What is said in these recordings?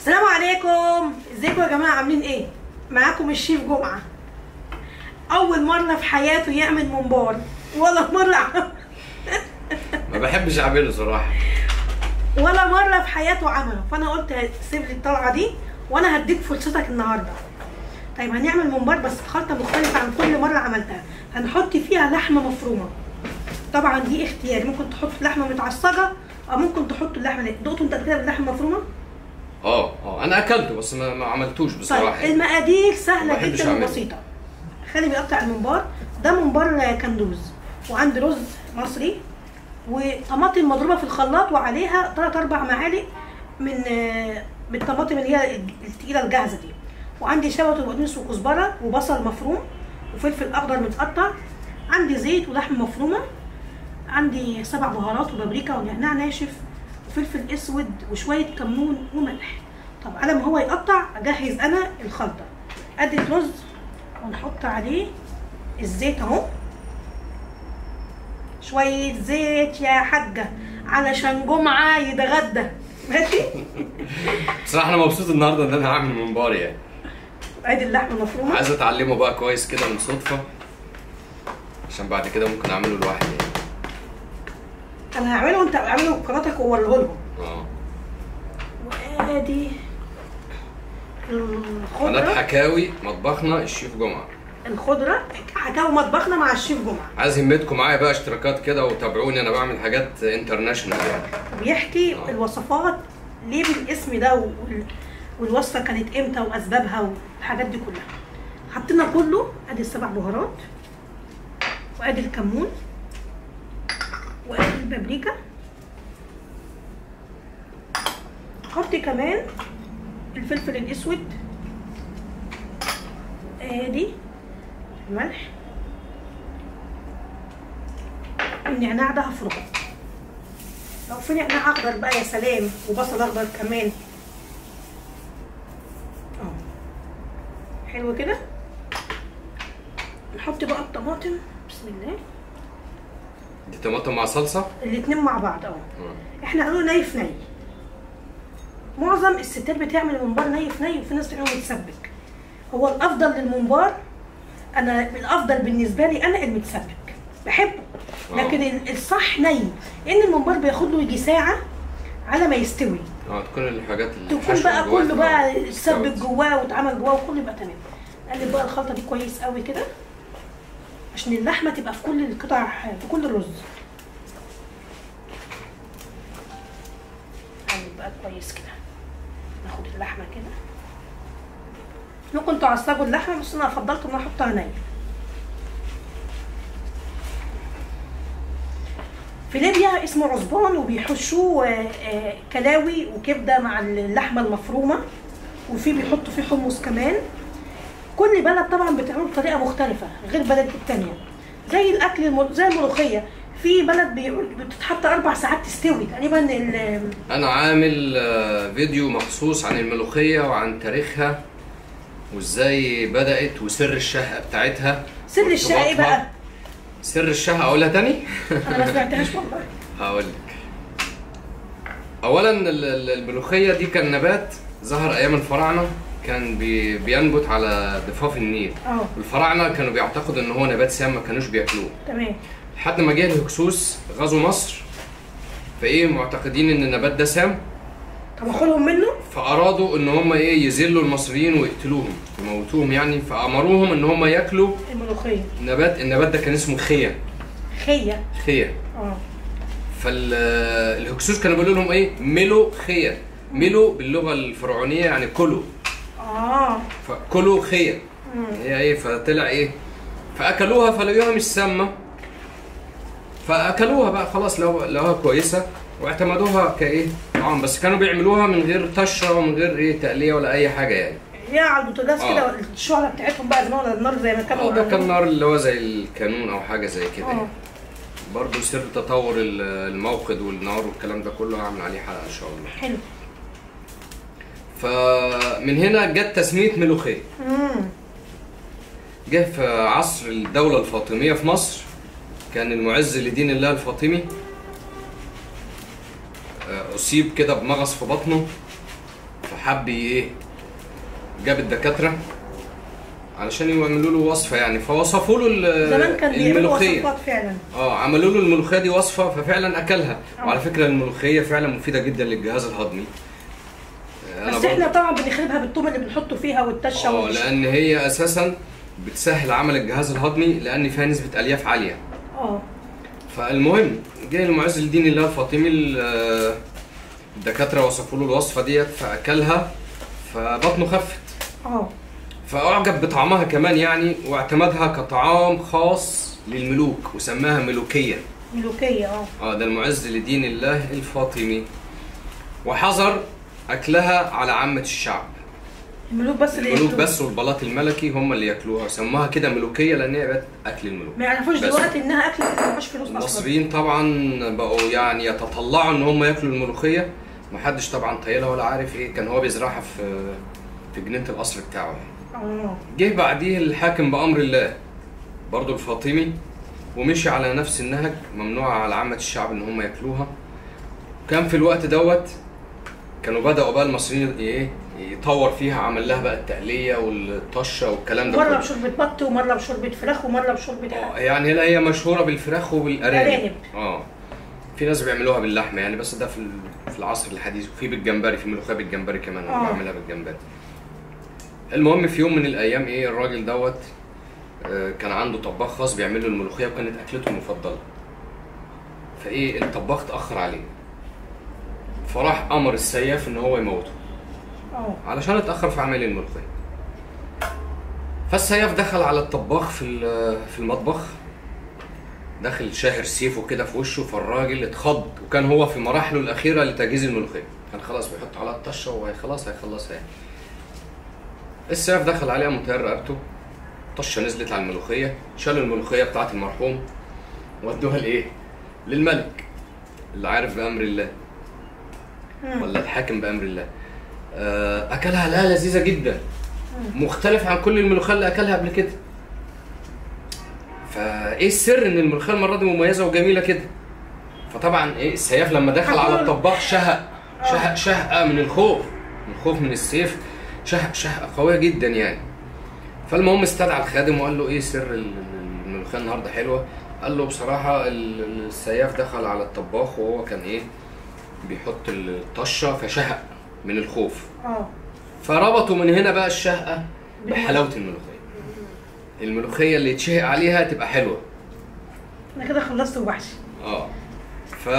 السلام عليكم ازيكم يا جماعه عاملين ايه معاكم الشيف جمعه اول مره في حياته يعمل ممبار ولا مره عمل ما بحبش اعمله صراحه ولا مره في حياته عمله فانا قلت سيب لي الطلعه دي وانا هديك فرصتك النهارده طيب هنعمل ممبار بس بخلطه مختلفه عن كل مره عملتها هنحط فيها لحمه مفرومه طبعا دي اختياري ممكن تحط لحمه متعصجه او ممكن تحط اللحمه دقتوا انت كده باللحمه المفرومه اه اه انا اكلته بس ما, ما عملتوش بصراحه طيب المقادير ما سهله بحبش جدا أعملها. وبسيطه خلي بيقطع الممبار ده ممبار كندوز وعندي رز مصري وطماطم مضروبه في الخلاط وعليها 3 4 معالق من آه، من الطماطم اللي هي التقيله الجاهزه دي وعندي شبت وبقدونس وكزبره وبصل مفروم وفلفل اخضر متقطع عندي زيت ولحم مفرومه عندي سبع بهارات وبابريكا ونعناع ناشف وفلفل اسود وشويه كمون وملح طب على ما هو يقطع اجهز انا الخلطه ادي الرز ونحط عليه الزيت اهو شويه زيت يا حاجه علشان جمعه يتغدى ماشي بصراحه انا مبسوط النهارده ان انا هعمل ممبار يعني ادي اللحمه المفرومه عايز اتعلمه بقى كويس كده من صدفه عشان بعد كده ممكن اعمله لوحدي يعني انا هعمله وانت اعمله بقناتك ووريه لهم اه وادي قناه الخضره حكاوي مطبخنا الشيف جمعه الخضره حكاوي مطبخنا مع الشيف جمعه عايز همتكم معايا بقى اشتراكات كده وتابعوني انا بعمل حاجات انترناشونال يعني بيحكي الوصفات ليه بالاسم ده وال- والوصفه كانت امتى واسبابها والحاجات دي كلها حطينا كله ادي السبع بهارات وادي الكمون وادي البابريكا حط كمان الفلفل الاسود ادي الملح النعناع ده هفركه لو في نعناع اخضر بقى يا سلام وبصل اخضر كمان اه حلو كده نحط بقى الطماطم بسم الله دي طماطم مع صلصه الاتنين مع بعض اهو آه. احنا هنقول ني في ني معظم الستات بتعمل الممبار ني في ني وفي ناس بتعمله متسبك هو الافضل للممبار انا الافضل بالنسبه لي انا المتسبك بحبه لكن ال- الصح ني لان الممبار بياخد له يجي ساعه على ما يستوي اه تكون الحاجات اللي تكون بقى كله بقى اتسبك جواه واتعمل جواه وكله يبقى تمام قلب بقى الخلطه دي كويس قوي كده عشان اللحمه تبقى في كل القطع في كل الرز قلب بقى كويس كده ناخد اللحمه كده ممكن تعصجوا اللحمه بس انا فضلت ان انا احطها نيه في ليبيا اسمه عصبان وبيحشوه آه، آه، كلاوي وكبده مع اللحمه المفرومه وفي بيحطوا فيه حمص كمان كل بلد طبعا بتعمله بطريقه مختلفه غير بلد التانية زي الاكل الم... زي الملوخيه في بلد بيقول بتتحط اربع ساعات تستوي تقريبا ال... انا عامل آه، فيديو مخصوص عن الملوخيه وعن تاريخها وازاي بدات وسر الشهقه بتاعتها سر الشقه ايه بقى؟ سر الشهقه اقولها تاني انا ما سمعتهاش والله هقول لك اولا ال- ال- الملوخيه دي كان نبات ظهر ايام الفراعنه كان بي بينبت على ضفاف النيل اه الفراعنه كانوا بيعتقدوا ان هو نبات سام ما كانوش بياكلوه تمام لحد ما جه الهكسوس غزوا مصر فايه معتقدين ان النبات ده سام طب اخدهم منه فارادوا ان هم ايه يذلوا المصريين ويقتلوهم يموتوهم يعني فامروهم ان هم ياكلوا الملوخيه نبات النبات ده كان اسمه خيا خيه خيا اه فالهكسوس كانوا بيقولوا لهم ايه ملو خيا ملو باللغه الفرعونيه يعني كلوا اه فكلوا خيا مم. هي ايه فطلع ايه فاكلوها فلقوها مش سامه فاكلوها بقى خلاص لو لقوها كويسه واعتمدوها كايه طعام بس كانوا بيعملوها من غير طشه ومن غير ايه تقليه ولا اي حاجه يعني هي على البوتاجاز آه. كده الشعله بتاعتهم بقى زمان ولا النار زي ما كانوا اه ده كان بيعملوا. نار اللي هو زي الكانون او حاجه زي كده اه يعني. برضه سر تطور ال- الموقد والنار والكلام ده كله هعمل عليه حلقه ان شاء الله حلو فمن هنا جت تسميه ملوخيه امم جه في عصر الدولة الفاطمية في مصر كان المعز لدين الله الفاطمي آه، أصيب كده بمغص في بطنه حب ايه جاب الدكاتره علشان يعملوا له وصفه يعني فوصفوا له ال- زمان كان بيعملوا الملوخيه وصفات فعلا اه عملوا له الملوخيه دي وصفه ففعلا اكلها آه. وعلى فكره الملوخيه فعلا مفيده جدا للجهاز الهضمي آه، بس برضه- احنا طبعا بنخربها بالثوم اللي بنحطه فيها والتشه اه والش- لان هي اساسا بتسهل عمل الجهاز الهضمي لان فيها نسبه الياف عاليه اه فالمهم جه المعز الدين الله الفاطمي ال- آه، الدكاتره وصفوا له الوصفه ديت فاكلها فبطنه خفت اه فاعجب بطعمها كمان يعني واعتمدها كطعام خاص للملوك وسماها ملوكيه ملوكيه اه اه ده المعز لدين الله الفاطمي وحظر اكلها على عامه الشعب الملوك بس اللي الملوك ياكلوها. بس والبلاط الملكي هم اللي ياكلوها سموها كده ملوكيه لان هي بقت اكل الملوك ما يعرفوش بس. دلوقتي انها اكل ما معهوش فلوس اصلا المصريين طبعا بقوا يعني يتطلعوا ان هم ياكلوا الملوخيه محدش طبعا طايلها ولا عارف ايه كان هو بيزرعها في في جنينه القصر بتاعه يعني اه جه بعديه الحاكم بامر الله برضو الفاطمي ومشي على نفس النهج ممنوع على عامه الشعب ان هم ياكلوها كان في الوقت دوت كانوا بداوا بقى المصريين ايه يطور فيها عمل لها بقى التقليه والطشه والكلام ده مره كله بشوربه بط ومره بشوربه فراخ ومره بشوربه آه، يعني لا هي مشهوره بالفراخ وبالارانب أرانب. اه في ناس بيعملوها باللحمه يعني بس ده في ال- في العصر الحديث وفي بالجمبري في ملوخيه بالجمبري كمان انا آه. بعملها بالجمبري المهم في يوم من الايام ايه الراجل دوت آه، كان عنده طباخ خاص بيعمل له الملوخيه وكانت اكلته المفضله فايه الطباخ اتاخر عليه فراح امر السياف ان هو يموته اه علشان اتاخر في عمل الملوخيه فالسياف دخل على الطباخ في ال- في المطبخ دخل شاهر سيفه كده في وشه فالراجل اتخض وكان هو في مراحله الاخيره لتجهيز الملوخيه كان خلاص بيحط على الطشه وخلاص هيخلصها يعني السيف دخل عليه قام طير رقبته طشه نزلت على الملوخيه شالوا الملوخيه بتاعت المرحوم ودوها لايه؟ للملك اللي عارف بامر الله مم. ولا الحاكم بامر الله آه، اكلها لا لذيذه جدا مختلف عن كل الملوخيه اللي اكلها قبل كده فايه السر ان الملوخيه المره دي مميزه وجميله كده فطبعا ايه السياف لما دخل على الطباخ شهق شهق شهقه من الخوف من الخوف من السيف شهق شهقه قويه جدا يعني فالمهم استدعى الخادم وقال له ايه سر ال- الملوخيه النهارده حلوه قال له بصراحه ال- السياف دخل على الطباخ وهو كان ايه بيحط الطشه فشهق من الخوف اه فربطوا من هنا بقى الشهقه بحلاوه الملوخيه الملوخيه اللي يتشهق عليها تبقى حلوه انا كده خلصت وحشي اه ف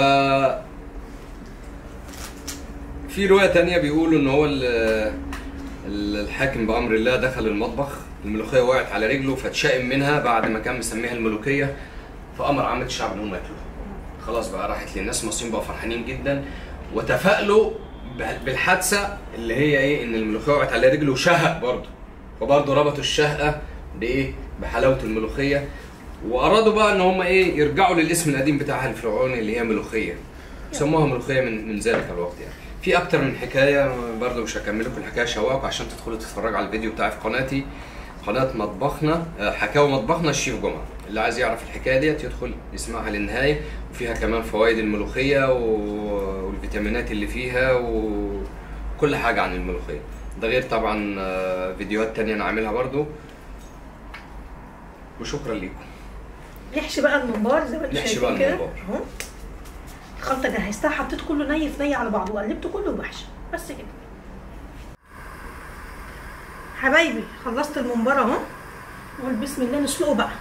في روايه تانية بيقولوا ان هو ال- ال- الحاكم بامر الله دخل المطبخ الملوخيه وقعت على رجله فاتشائم منها بعد ما كان مسميها الملوكيه فامر عامه الشعب انهم ياكلوها خلاص بقى راحت للناس المصريين بقوا فرحانين جدا وتفائلوا ب- بالحادثه اللي هي ايه ان الملوخيه وقعت على رجله وشهق برضه فبرضه ربطوا الشهقه بايه بحلاوه الملوخيه وارادوا بقى ان هم ايه يرجعوا للاسم القديم بتاعها الفرعوني اللي هي ملوخيه سموها ملوخيه من من ذلك الوقت يعني في اكتر من حكايه برضه مش هكمل لكم الحكايه شواق عشان تدخلوا تتفرجوا على الفيديو بتاعي في قناتي قناه مطبخنا آه، حكاوي مطبخنا الشيف جمعه اللي عايز يعرف الحكايه ديت يدخل يسمعها للنهايه وفيها كمان فوائد الملوخيه و- والفيتامينات اللي فيها وكل حاجه عن الملوخيه ده غير طبعا آه، فيديوهات تانية انا عاملها برضو وشكرا ليكم نحشي بقى الممبار زي ما انتم نحشي شايفين بقى كده الممبار. اهو الخلطه جهزتها حطيت كله ني في ني على بعضه وقلبته كله وبحشي بس كده حبايبي خلصت الممبار اهو نقول بسم الله نسلقه بقى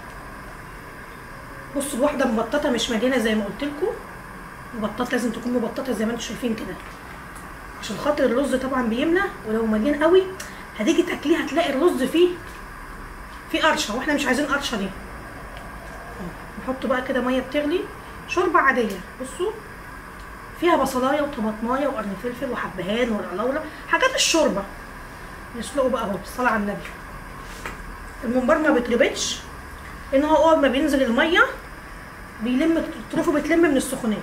بصوا الواحده مبططه مش مليانه زي ما قلت لكم مبططه لازم تكون مبططه زي ما انتم شايفين كده عشان خاطر الرز طبعا بيملى ولو مليان قوي هتيجي تاكليه هتلاقي الرز فيه فيه قرشه واحنا مش عايزين قرشه دي نحط بقى كده ميه بتغلي شوربه عاديه بصوا فيها بصلايه وطماطمايه وقرن فلفل وحبهان ورقلاوله حاجات الشوربه نسلقه بقى اهو بالصلاه على النبي الممبار ما بيتربطش لان هو اول ما بينزل الميه بيلم الطروفه بتلم من السخونيه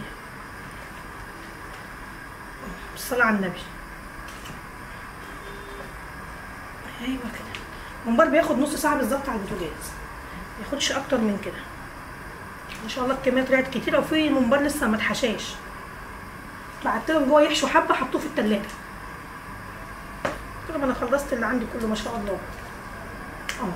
بالصلاه على النبي ايوه كده الممبار بياخد نص ساعه بالظبط على البوتاجاز ما ياخدش اكتر من كده ما شاء الله الكميه طلعت كتيره وفي ممبار لسه ما اتحشاش بعت لهم جوه يحشوا حبه حطوه في التلاجة طب انا خلصت اللي عندي كله ما شاء الله اه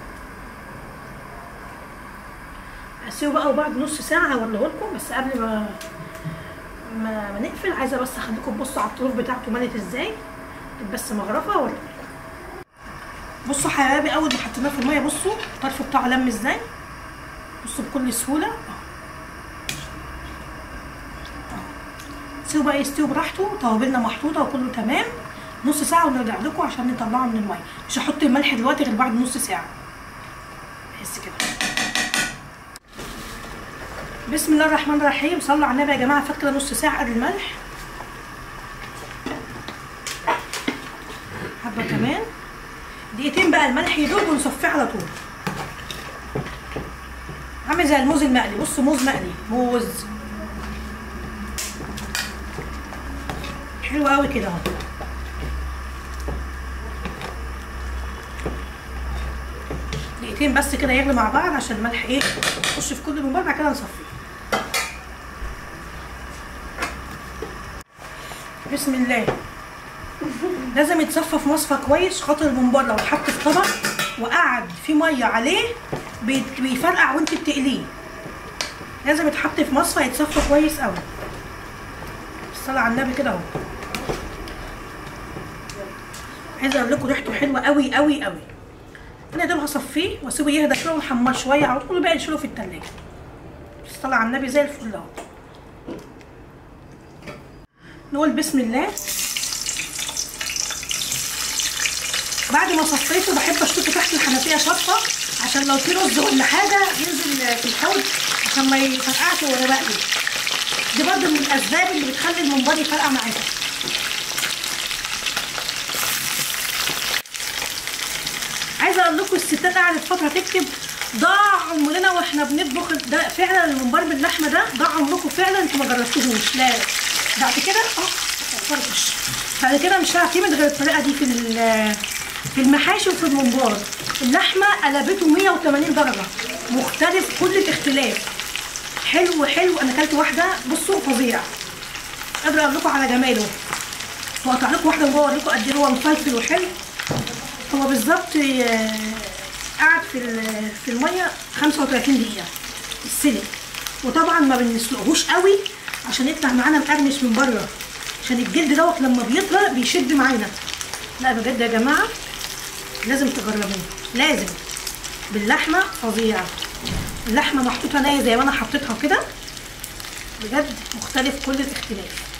هسيبه بقى وبعد نص ساعة هوريه لكم بس قبل ما ما, ما نقفل عايزة بس اخليكم تبصوا على الطروف بتاعته ملت ازاي بس مغرفة ولا بصوا حبايبي اول ما حطيناه في المية بصوا الطرف بتاعه لم ازاي بصوا بكل سهولة اه سيبوا بقى يستوي براحته توابلنا محطوطة وكله تمام نص ساعة ونرجع لكم عشان نطلعه من المية مش هحط الملح دلوقتي غير بعد نص ساعة بس كده بسم الله الرحمن الرحيم صلوا على النبي يا جماعة فات كده نص ساعة قبل الملح حبة كمان دقيقتين بقى الملح يدوب ونصفيه على طول عامل زي الموز المقلي بصوا موز مقلي موز حلو قوي كده اهو دقيقتين بس كده يغلي مع بعض عشان الملح ايه يخش في كل الممبار بعد كده نصفيه بسم الله لازم يتصفى في مصفى كويس خاطر الممبار لو اتحط في طبق وقعد في ميه عليه بيت- بيفرقع وانت بتقليه لازم يتحط في مصفى يتصفى كويس قوي الصلاة على النبي كده اهو عايزه اقول لكم ريحته حلوه قوي قوي قوي انا يا دوب هصفيه واسيبه يهدى شويه ونحمر شويه على طول بقى نشيله في التلاجة الصلاة على النبي زي الفل اهو نقول بسم الله بعد ما صفيته بحب اشطفه تحت الحنفيه شطه عشان لو في رز ولا حاجه ينزل في الحوض عشان ما يفرقعش وانا بقلي دي برضه من الاسباب اللي بتخلي الممبار يفرقع معاكم عايزه اقول لكم الستات قعدت فتره تكتب ضاع عمرنا واحنا بنطبخ ده فعلا الممبار باللحمه ده ضاع عمركم فعلا انتوا ما جربتوهوش لا بعد كده اه فرفش بعد كده مش هعتمد غير الطريقه دي في ال- في المحاشي وفي الممبار اللحمه قلبته 180 درجه مختلف كل الاختلاف حلو حلو انا اكلت واحده بصوا فظيع قادره اقول لكم على جماله واقطع لكم واحده وجوه اوريكم قد ايه هو مفلفل وحلو هو بالظبط آه، قعد في ال- في الميه 35 دقيقه السلق وطبعا ما بنسلقهوش قوي عشان يطلع معانا مقرمش من بره عشان الجلد دوت لما بيطلع بيشد معانا لا بجد يا جماعه لازم تجربوه لازم باللحمه فظيعه اللحمه محطوطه نيه زي ما انا حطيتها كده بجد مختلف كل الاختلاف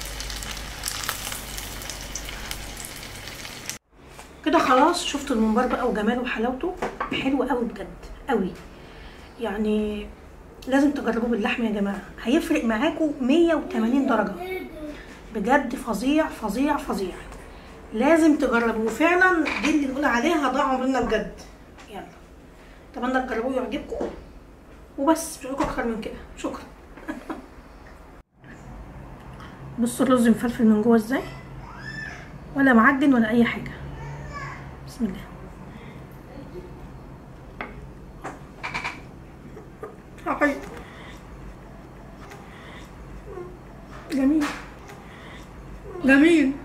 كده خلاص شفت الممبار بقى وجماله وحلاوته حلو قوي بجد قوي يعني لازم تجربوه باللحمه يا جماعه هيفرق معاكم 180 درجه بجد فظيع فظيع فظيع لازم تجربوه فعلا دي اللي نقول عليها ضاع عمرنا بجد يلا اتمنى تجربوه يعجبكم وبس مش هقولكم اكتر من كده شكرا بصوا الرز مفلفل من جوه ازاي ولا معجن ولا اي حاجه بسم الله هعيط جميل جميل